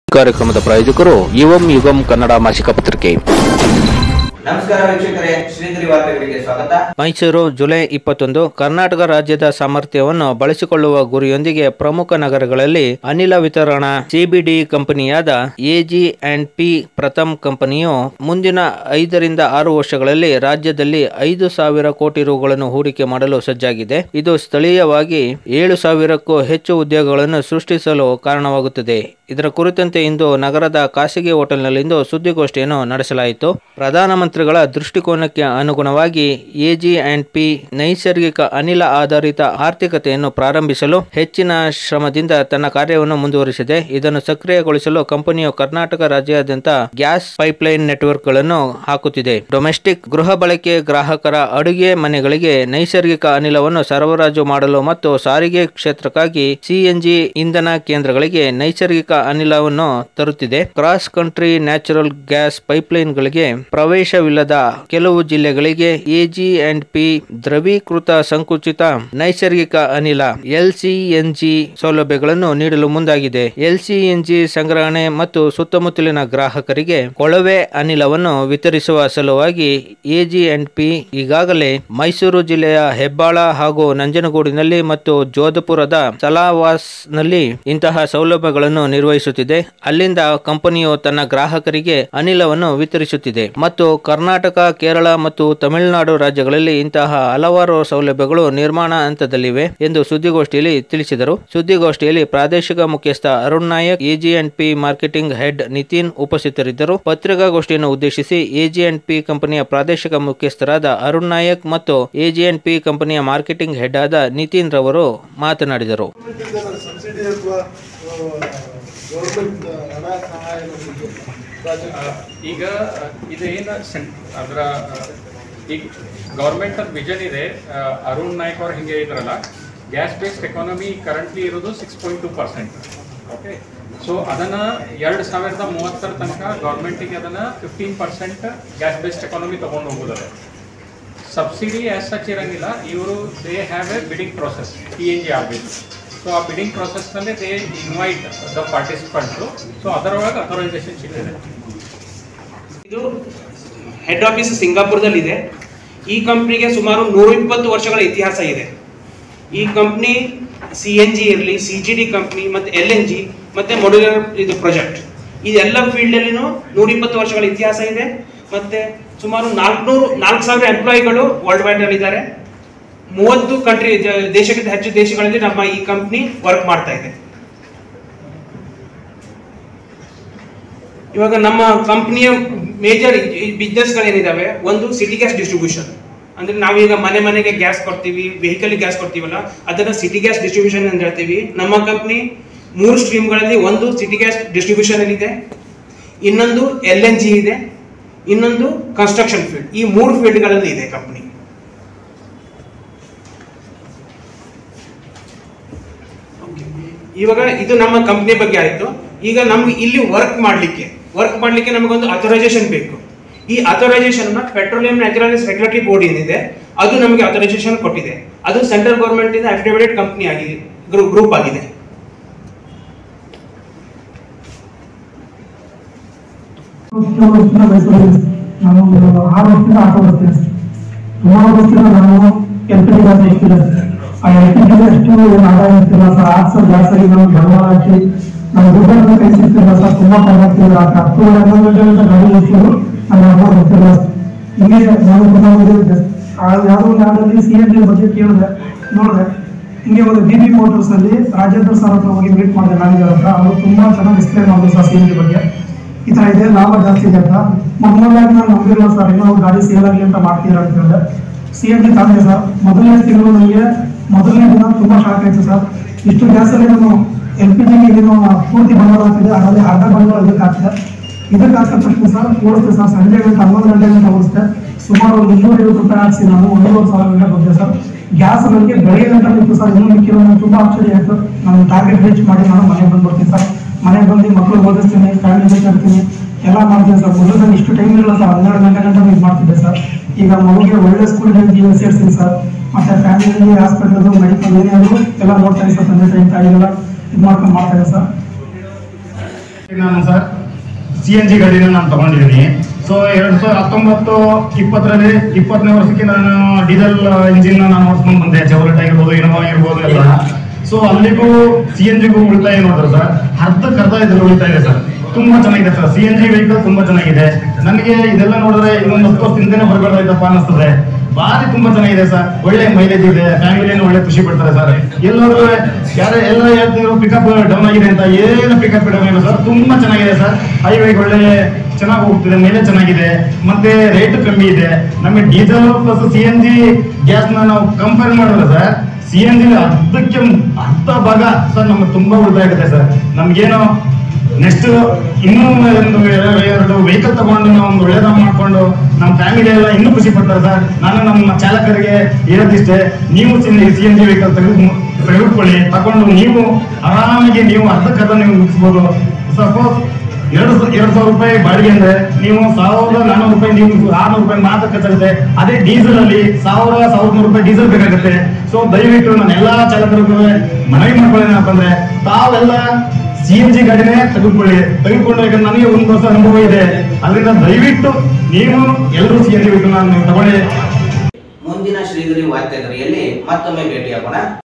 ಕಾರ್ಯಕ್ರಮದ ಪ್ರಾಯೋಜಕರು ಯುವಂ ಯುಗಂ ಕನ್ನಡ ಮಾಸಿಕ ಪತ್ರಿಕೆ ನಮಸ್ಕಾರ ವೀಕ್ಷಕರೇ ಶ್ರೀಧರಿ ವಾರ್ತೆಗಳಿಗೆ ಸ್ವಾಗತ ಮೈಸೂರು ಜುಲೈ ಇಪ್ಪತ್ತೊಂದು ಕರ್ನಾಟಕ ರಾಜ್ಯದ ಸಾಮರ್ಥ್ಯವನ್ನು ಬಳಸಿಕೊಳ್ಳುವ ಗುರಿಯೊಂದಿಗೆ ಪ್ರಮುಖ ನಗರಗಳಲ್ಲಿ ಅನಿಲ ವಿತರಣಾ ಸಿಬಿಡಿ ಕಂಪನಿಯಾದ ಎಜಿ ಅಂಡ್ ಪಿ ಪ್ರಥಮ್ ಕಂಪನಿಯು ಮುಂದಿನ ಐದರಿಂದ ಆರು ವರ್ಷಗಳಲ್ಲಿ ರಾಜ್ಯದಲ್ಲಿ ಐದು ಸಾವಿರ ಕೋಟಿ ರುಗಳನ್ನು ಹೂಡಿಕೆ ಮಾಡಲು ಸಜ್ಜಾಗಿದೆ ಇದು ಸ್ಥಳೀಯವಾಗಿ ಏಳು ಸಾವಿರಕ್ಕೂ ಹೆಚ್ಚು ಉದ್ಯೋಗಗಳನ್ನು ಸೃಷ್ಟಿಸಲು ಕಾರಣವಾಗುತ್ತದೆ ಇದರ ಕುರಿತಂತೆ ಇಂದು ನಗರದ ಖಾಸಗಿ ಹೋಟೆಲ್ನಲ್ಲಿಂದು ಸುದ್ದಿಗೋಷ್ಠಿಯನ್ನು ನಡೆಸಲಾಯಿತು ಪ್ರಧಾನಮಂತ್ರಿಗಳ ದೃಷ್ಟಿಕೋನಕ್ಕೆ ಅನುಗುಣವಾಗಿ ಎಜಿ ಅಂಡ್ ಪಿ ನೈಸರ್ಗಿಕ ಅನಿಲ ಆಧಾರಿತ ಆರ್ಥಿಕತೆಯನ್ನು ಪ್ರಾರಂಭಿಸಲು ಹೆಚ್ಚಿನ ಶ್ರಮದಿಂದ ತನ್ನ ಕಾರ್ಯವನ್ನು ಮುಂದುವರಿಸಿದೆ ಇದನ್ನು ಸಕ್ರಿಯಗೊಳಿಸಲು ಕಂಪನಿಯು ಕರ್ನಾಟಕ ರಾಜ್ಯಾದ್ಯಂತ ಗ್ಯಾಸ್ ಪೈಪ್ಲೈನ್ ನೆಟ್ವರ್ಕ್ಗಳನ್ನು ಹಾಕುತ್ತಿದೆ ಡೊಮೆಸ್ಟಿಕ್ ಗೃಹ ಬಳಕೆ ಗ್ರಾಹಕರ ಅಡುಗೆ ಮನೆಗಳಿಗೆ ನೈಸರ್ಗಿಕ ಅನಿಲವನ್ನು ಸರಬರಾಜು ಮಾಡಲು ಮತ್ತು ಸಾರಿಗೆ ಕ್ಷೇತ್ರಕ್ಕಾಗಿ ಸಿಎನ್ಜಿ ಇಂಧನ ಕೇಂದ್ರಗಳಿಗೆ ನೈಸರ್ಗಿಕ ಅನಿಲವನ್ನು ತರುತ್ತಿದೆ ಕ್ರಾಸ್ ಕಂಟ್ರಿ ನ್ಯಾಚುರಲ್ ಗ್ಯಾಸ್ ಪೈಪ್ಲೈನ್ಗಳಿಗೆ ಪ್ರವೇಶವಿಲ್ಲದ ಕೆಲವು ಜಿಲ್ಲೆಗಳಿಗೆ ಎಜಿ ಅಂಡ್ ಪಿ ದ್ರವೀಕೃತ ಸಂಕುಚಿತ ನೈಸರ್ಗಿಕ ಅನಿಲ ಎಲ್ಸಿಎನ್ಜಿ ಸೌಲಭ್ಯಗಳನ್ನು ನೀಡಲು ಮುಂದಾಗಿದೆ ಎಲ್ಸಿಎನ್ಜಿ ಸಂಗ್ರಹಣೆ ಮತ್ತು ಸುತ್ತಮುತ್ತಲಿನ ಗ್ರಾಹಕರಿಗೆ ಕೊಳವೆ ಅನಿಲವನ್ನು ವಿತರಿಸುವ ಸಲುವಾಗಿ ಎಜಿ ಅಂಡ್ ಪಿ ಈಗಾಗಲೇ ಮೈಸೂರು ಜಿಲ್ಲೆಯ ಹೆಬ್ಬಾಳ ಹಾಗೂ ನಂಜನಗೂಡಿನಲ್ಲಿ ಮತ್ತು ಜೋಧಪುರದ ಸಲಾವಾಸ್ ನಲ್ಲಿ ಇಂತಹ ಸೌಲಭ್ಯಗಳನ್ನು ನಿರ್ವಹಿಸುತ್ತಿದೆ ಅಲ್ಲಿಂದ ಕಂಪನಿಯು ತನ್ನ ಗ್ರಾಹಕರಿಗೆ ಅನಿಲವನ್ನು ವಿತರಿಸುತ್ತಿದೆ ಮತ್ತು ಕರ್ನಾಟಕ ಕೇರಳ ಮತ್ತು ತಮಿಳುನಾಡು ರಾಜ್ಯಗಳಲ್ಲಿ ಇಂತಹ ಹಲವಾರು ಸೌಲಭ್ಯಗಳು ನಿರ್ಮಾಣ ಹಂತದಲ್ಲಿವೆ ಎಂದು ಸುದ್ದಿಗೋಷ್ಠಿಯಲ್ಲಿ ತಿಳಿಸಿದರು ಸುದ್ದಿಗೋಷ್ಠಿಯಲ್ಲಿ ಪ್ರಾದೇಶಿಕ ಮುಖ್ಯಸ್ಥ Arun Nayak AG and P marketing head Nitin ಉಪಸ್ಥಿತರಿದ್ದರು ಪತ್ರಿಕಾಗೋಷ್ಠಿಯನ್ನು ಉದ್ದೇಶಿಸಿ ಎಜಿ ಅಂಡ್ ಪಿ ಕಂಪನಿಯ ಪ್ರಾದೇಶಿಕ ಮುಖ್ಯಸ್ಥರಾದ ಅರುಣ್ ನಾಯಕ್ ಮತ್ತು ಎಜಿ ಅಂಡ್ ಪಿ ಕಂಪನಿಯ ಮಾರ್ಕೆಟಿಂಗ್ ಹೆಡ್ ಆದ ನಿತಿನ್ ರವರು ಮಾತನಾಡಿದರು ಸಬ್ಸಿಡಿ ಅಥವಾ ಗೌರ್ಮೆಂಟ್ ಹಣ ಸಹಾಯ ಆ, ಈಗ ಇದೇನು ಸೆಂಟ್ ಅದರ ಈಗ ಗೌರ್ಮೆಂಟ್ ವಿಷನ್ ಇದೆ ಆ, ಅರುಣ್ ನಾಯ್ಕ್ ಅವ್ರು ಹಿಂಗೆ ಇದ್ರಲ್ಲ ಗ್ಯಾಸ್ ಬೇಸ್ಡ್ ಎಕಾನಮಿ ಕರೆಂಟ್ಲಿ ಇರೋದು six point two percent okay so ಅದನ್ನು ಎರಡು ಸಾವಿರದ ಮೂವತ್ತರ ತನಕ ಗೌರ್ಮೆಂಟಿಗೆ ಅದನ್ನು fifteen percent gas based economy ತೊಗೊಂಡು ಹೋಗೋದದ ಸಬ್ಸಿಡಿ ಆಸ್ ಸಚ್ ಇರಂಗಿಲ್ಲ ಇವರು they have a bidding process P N G ಆಗಬೇಕು ಸೊ ಆ ಬಿಡಿಂಗ್ ಪ್ರೊಸೆಸ್ನಲ್ಲಿ they invite the participants so ಅದರೊಳಗೆ ಅಥರೈಸೇಷನ್ ಸಿಗ್ತದೆ ಇದು ಹೆಡ್ ಆಫೀಸ್ ಸಿಂಗಾಪುರದಲ್ಲಿದೆ ಈ ಕಂಪ್ನಿಗೆ ಸುಮಾರು ನೂರ ಇಪ್ಪತ್ತು ವರ್ಷಗಳ ಇತಿಹಾಸ ಇದೆ ಈ ಕಂಪ್ನಿ ಸಿ ಎನ್ ಜಿ ಇರಲಿ ಸಿ ಜಿ ಡಿ ಕಂಪ್ನಿ ಮತ್ತು ಎಲ್ ಎನ್ ಜಿ ಮತ್ತು ಮೊಡ್ಯುಲರ್ ಇದು ಪ್ರಾಜೆಕ್ಟ್ ಇದೆಲ್ಲ ಫೀಲ್ಡಲ್ಲಿನೂ ನೂರಿಪ್ಪತ್ತು ವರ್ಷಗಳ ಇತಿಹಾಸ ಇದೆ ಮತ್ತು ಸುಮಾರು ನಾಲ್ಕುನೂರು ನಾಲ್ಕು ಸಾವಿರ ಎಂಪ್ಲಾಯಿಗಳು ವರ್ಲ್ಡ್ ವೈಡ್ ಇದ್ದಾರೆ ಮೂವತ್ತು ಕಂಟ್ರಿ ದೇಶಕ್ಕಿಂತ ಹೆಚ್ಚು ದೇಶಗಳಲ್ಲಿ ನಮ್ಮ ಈ ಕಂಪ್ನಿ ವರ್ಕ್ ಮಾಡ್ತಾ ಇದೆ ಇವಾಗ ನಮ್ಮ ಕಂಪ್ನಿಯ ಮೇಜರ್ ಬಿಸ್ನೆಸ್ಗಳೇನಿದಾವೆ ಒಂದು ಸಿಟಿ ಗ್ಯಾಸ್ ಡಿಸ್ಟ್ರಿಬ್ಯೂಷನ್ ಅಂದ್ರೆ ನಾವೀಗ ಮನೆ ಮನೆಗೆ ಗ್ಯಾಸ್ ಕೊಡ್ತೀವಿ ವೆಹಿಕಲ್ ಗ್ಯಾಸ್ ಕೊಡ್ತೀವಲ್ಲ ಅದನ್ನ ಸಿಟಿ ಗ್ಯಾಸ್ ಡಿಸ್ಟ್ರಿಬ್ಯೂಷನ್ ಅಂತ ಹೇಳ್ತೀವಿ ನಮ್ಮ ಕಂಪ್ನಿ ಮೂರು ಸ್ಟ್ರೀಮ್ಗಳಲ್ಲಿ ಒಂದು ಸಿಟಿ ಗ್ಯಾಸ್ ಡಿಸ್ಟ್ರಿಬ್ಯೂಷನ್ ಅಲ್ಲಿ ಇದೆ ಇನ್ನೊಂದು ಎಲ್ ಎನ್ ಜಿ ಇದೆ ಇನ್ನೊಂದು ಕನ್ಸ್ಟ್ರಕ್ಷನ್ ಫೀಲ್ಡ್ ಈ ಮೂರು ಫೀಲ್ಡ್ಗಳಲ್ಲಿ ಇದೆ ಕಂಪ್ನಿ ಇವಾಗ ಇದು ನಮ್ಮ ಕಂಪ್ನಿ ಬಗ್ಗೆ ಆಯ್ತು ಈಗ ನಮ್ಗೆ ಇಲ್ಲಿ ವರ್ಕ್ ಮಾಡಲಿಕ್ಕೆ ವರ್ಕ್ ಮಾಡಲಿಕ್ಕೆ ನಮಗೊಂದು ಅಥರೈಸೇಷನ್ ಬೇಕು ಈ authorisation petroleum naturals regulatory board ಏನಿದೆ ಅದು ನಮಗೆ ಅಥರೈಸೇಷನ್ ಕೊಟ್ಟಿದೆ ಅದು ಸೆಂಟ್ರಲ್ ಗೌರ್ಮೆಂಟ್ ಇಂದ ಅಫಿಡೇವಿಟ್ ಕಂಪ್ನಿ ಆಗಿದೆ ಗ್ರೂಪ್ ಆಗಿದೆ ವರ್ಷ ವರ್ಷದಿಂದ ಮೈಸೂರಲ್ಲಿ ನಾವು ಒಂದು ಆರು ವರ್ಷದಿಂದ ಆಟೋ ಓಡಿಸ್ತೀವಿ ಸುಮಾರು ವರ್ಷದಿಂದ ನಾವು L P G gas experience ಆ ಎಲ್ ಪಿ ಜಿ ಎಷ್ಟು ಏನು ಆದಾಯ ಇರ್ತಿಲ್ಲ ಸರ್ ಆರು ಸಾವಿರ ಗ್ಯಾಸ್ ಆಗಿ ನಾವು ಬಂಡವಾಳ ಹಾಕಿ ನಮ್ಮ ದುಡ್ಡನ್ನು ಕೈ ಸಿಗ್ತಿಲ್ಲ ಸರ್ ತುಂಬಾ ಪರವಾಗಿಲ್ಲ ಹತ್ತು ಹನ್ನೊಂದು ಗಂಟೆ ಗಾಡಿ ಓಡಿಸಿದ್ರು ನಮ್ಮ ಅಮ್ಮ ಗೊತ್ತಿಲ್ಲ ಹಿಂಗೆ ನಾವು ತುಂಬಾ ಓದಿದ್ದೆ ಯಾವುದೋ ಒಂದು ಯಾವುದಲ್ಲಿ ಸಿ ಎನ್ ಜಿ ಬಗ್ಗೆ ಕೇಳಿದೆ ನೋಡಿದೆ ಹಿಂಗೆ ಒಂದು ಬಿ ಬಿ ಮೋಟರ್ಸ್ ಅಲ್ಲಿ ರಾಜೇಂದ್ರ ಸರ್ ಹತ್ರ ಹೋಗಿ ಮೀಟ್ ಮಾಡಿದೆ ಮ್ಯಾನೇಜರ್ ಹತ್ರ ಅವರು ತುಂಬಾ ಚೆನ್ನಾಗಿ ಡಿಸ್ಪ್ಲೇ ಮಾಡಿದ್ರು ಸರ್ ಸಿ ಎನ್ ಜಿ ಬಗ್ಗೆ ಈ ತರ ಇದೆ ಲಾಭ ಜಾಸ್ತಿ ಇದೆ ಅಂತ ಮೊದಲನೇದಾಗಿ ನಾನು ನಂಬಿಲ್ಲ ಸರ್ ಇನ್ನೂ ಗಾಡಿ ಸೇಲ್ ಆಗಲಿ ಅಂತ ಮಾಡ್ತೀರಾ ಅಂತ ಹೇಳಿದೆ ಸಿ ಎನ್ ಜಿ ತಂದೆ ಸರ್ ಮೊದಲನೇ ತಿಂಗಳು ನನಗೆ ಮೊದಲನೇ ದಿನ ತುಂಬಾ ಶಾಕ್ ಆಯ್ತು ಸರ್ ಇಷ್ಟು ಗ್ಯಾಸಲ್ಲಿ ನಾನು ಎಲ್ ಪಿ ಜಿಗೆ ಏನು ಪೂರ್ತಿ ಬಂಡವಾಳ ಹಾಕಿದೆ ಅದರಲ್ಲಿ ಅರ್ಧ ಬಂಡವಾಳ ಇದಕ್ಕೆ ಹಾಕಿದೆ ಇದಕ್ಕೆ ಹಾಕಿದ ತಕ್ಷಣ ಸರ್ ಓಡಿಸ್ತೆ ಸರ್ ಸಂಜೆ ಗಂಟೆ ಹನ್ನೊಂದು ಗಂಟೆ ಗಂಟೆ ಓಡಿಸ್ತೆ ಸುಮಾರು ಒಂದು ಇನ್ನೂರೈವತ್ತು ರೂಪಾಯಿ ಹಾಕ್ಸಿ ನಾನು ಒಂದೂವರೆ ಸಾವಿರ ಗಂಟೆ ಬಂದೆ ಸರ್ ಗ್ಯಾಸ್ ನನಗೆ ಬೆಳಗ್ಗೆ ಗಂಟೆ ಇತ್ತು ಸರ್ ಇನ್ನೂ ಮಿಕ್ಕಿರೋ ನನಗೆ ತುಂಬಾ ಆಶ್ಚರ್ಯ ಆಯ್ತು ನಾನು ಟಾರ್ಗೆಟ್ ರೀಚ್ ಮಾಡಿ ನಾನು ಮನೆಗೆ ಬಂದ್ಬಿಡ್ತೀನಿ ಸರ್ ಮನೆಗೆ ಬಂದು ಮಕ್ಕಳು ಓದಿಸ್ತೀನಿ ಫ್ಯಾಮಿಲಿ ಜೊತೆ ಎಲ್ಲ ಮಾಡ್ತೀನಿ ಸರ್ ಮೊದಲು ನಾನು ಇಷ್ಟು ಟೈಮ್ ಇರಲ್ಲ ಸರ್ ಹನ್ನೆರಡು ಗಂಟೆ ಗಂಟೆ ಇದು ಮಾಡ್ತಿದ್ದೆ ಸರ್ ಈಗ ಮಗುಗೆ ಒಳ್ಳೆ ಸ್ಕೂಲ್ಗೆ ಸೇರಿಸ್ತೀನಿ ಸರ್ ಮತ್ತೆ ಫ್ಯಾಮಿಲಿ ಹಾಸ್ಪಿಟಲ್ ಮೆಡಿಕಲ್ ಏನಾದ್ರು ಎಲ್ಲ ನೋಡ್ತಾ ಇದ್ದೀನಿ ಸರ್ ತಂದೆ ತಾಯಿ ತಾಯಿಗೆಲ್ಲ ಇದು ಮಾಡ್ಕೊಂಡು ಮಾಡ್ತಾ ಇದ್ದೀನಿ ಸರ್ ನಾನು ಸರ್ ಸಿ ಎನ್ ಜಿ ಗಾಡಿನ ನಾನು ತಗೊಂಡಿದ್ದೀನಿ ಸೊ ಎರಡ್ ಸಾವಿರದ ಹತ್ತೊಂಬತ್ತು ಇಪ್ಪತ್ತರಲ್ಲಿ ಇಪ್ಪತ್ತನೇ ವರ್ಷಕ್ಕೆ ನಾನು ಡೀಸೆಲ್ ಇಂಜಿನ್ ನಾನು ಓಡಿಸ್ಕೊಂಡು ಬಂದೆ ಜವಲಟ್ ಆಗಿರ್ಬೋದು ಇನೋವಾ ಆಗಿರ್ಬೋದು ಎಲ್ಲ ಸೊ ಅಲ್ಲಿಗೂ ಸಿ ಎನ್ ಜಿಗೂ ಉಳಿತಾಯ ನೋಡಿದ್ರೆ ಸರ್ ಅರ್ಧಕ್ಕೆ ಅರ್ಧ ಇದ್ರಲ್ಲಿ ಉಳಿತಾಯ ಇದೆ ಸರ್ ತುಂಬಾ ಚೆನ್ನಾಗಿದೆ sir C N G vehicle ತುಂಬಾ ಚೆನ್ನಾಗಿದೆ ನನಗೆ ಇದೆಲ್ಲ ನೋಡಿದ್ರೆ ಇನ್ನೊಂದು ಹತ್ತು ವರ್ಷದಿಂದನೇ ಬರಬಾರ್ದಾಯ್ತಪ್ಪ ಅನಿಸ್ತದೆ ಬಾರಿ ತುಂಬಾ ಚೆನ್ನಾಗಿದೆ ಸರ್ ಒಳ್ಳೆ ಮೈಲೇಜ್ ಇದೆ ಫ್ಯಾಮಿಲಿಯನ್ನು ಒಳ್ಳೆ ಖುಷಿ ಪಡ್ತಾರೆ ಸರ್ ಎಲ್ಲರೂ ಯಾರೇ ಎಲ್ಲ ಹೇಳ್ತಿದ್ರು ಪಿಕಪ್ ಡೌನ್ ಆಗಿದೆ ಅಂತ ಏನು ಪಿಕಪ್ ಡೌನ್ ಇಲ್ಲ ಸರ್ ತುಂಬಾ ಚೆನ್ನಾಗಿದೆ ಸರ್ ಹೈವೇಗೆ ಒಳ್ಳೆ ಚೆನ್ನಾಗಿ ಹೋಗ್ತಿದೆ ಮೈಲೇಜ್ ಚೆನ್ನಾಗಿದೆ ಮತ್ತೆ ರೇಟ್ ಕಮ್ಮಿ ಇದೆ ನಮಗೆ diesel plus C N G ಗ್ಯಾಸ್ನ ನಾವು ಕಂಪೇರ್ ಮಾಡಿದ್ರೆ ಸರ್ ಸಿ ಎನ್ ಜಿ ಅರ್ಧಕ್ಕೆ ಅರ್ಧ ಭಾಗ ಸರ್ ನಮ್ಗೆ ತುಂಬಾ ಉಳಿತಾಯ ಆಗುತ್ತೆ ಸರ್ ನಮ್ಗೇನು ನೆಕ್ಸ್ಟ್ ಇನ್ನೂ ಒಂದು ಎರಡು ಎರಡು ವೆಹಿಕಲ್ ತಗೊಂಡು ನಾವು ಒಂದು ಒಳ್ಳೇದ ಮಾಡ್ಕೊಂಡು ನಮ್ಮ ಫ್ಯಾಮಿಲಿ ಎಲ್ಲ ಇನ್ನೂ ಖುಷಿ ಪಡ್ತಾರೆ ಸರ್ ನಾನು ನಮ್ಮ ಚಾಲಕರಿಗೆ ಹೇಳೋದಿಷ್ಟೇ ನೀವು ಸಿ ಎನ್ ಜಿ ವೆಹಿಕಲ್ ತೆಗೆದು ತೆಗೆದುಕೊಳ್ಳಿ ತಗೊಂಡು ನೀವು ಆರಾಮಾಗಿ ನೀವು ಅರ್ಧಕ್ಕರ್ಧ ನೀವು ಮುಗಿಸ್ಬೋದು ಸಪೋಸ್ ಎರಡು ಸ- ಎರಡು ಸಾವಿರ ರೂಪಾಯಿ ಬಾಡಿಗೆ ಅಂದ್ರೆ ನೀವು ಸಾವಿರದ ನಾನ್ನೂರು ರೂಪಾಯಿ ನೀವು ಆರ್ನೂರು ರೂಪಾಯಿ ಮಾತ್ರ ಖರ್ಚಾಗುತ್ತೆ ಅದೇ ಡೀಸೆಲ್ ಅಲ್ಲಿ ಸಾವಿರ ಸಾವಿರದ ನೂರು ರೂಪಾಯಿ ಡೀಸೆಲ್ ಬೇಕಾಗುತ್ತೆ ಸೊ ದಯವಿಟ್ಟು ನಾನು ಎಲ್ಲಾ ಚಾಲಕರಿಗೂ ಮನವಿ ಮಾಡ್ಕೊಳ್ಳೇನಪ್ಪ ಅಂದ್ರೆ ತಾವೆಲ್ಲ ಸಿ ಎನ್ ಜಿ ಗಾಡಿನೇ ತೆಗೆದುಕೊಳ್ಳಿ ತೆಗೆದುಕೊಂಡು ಯಾಕಂದ್ರೆ ನನಗೆ ಒಂದು ವರ್ಷ ಅನುಭವ ಇದೆ ಅದರಿಂದ ದಯವಿಟ್ಟು ನೀವು ಎಲ್ಲರೂ ಸಿ ಎನ್ ಜಿ ವೆಹಿಕಲ್ ನೀವು ತಗೊಳ್ಳಿ ಮುಂದಿನ ಶ್ರೀಗಿರಿ ವಾರ್ತೆಗರಿಯಲ್ಲಿ ಮತ್ತೊಮ್ಮೆ ಭೇಟಿಯಾಗೋಣ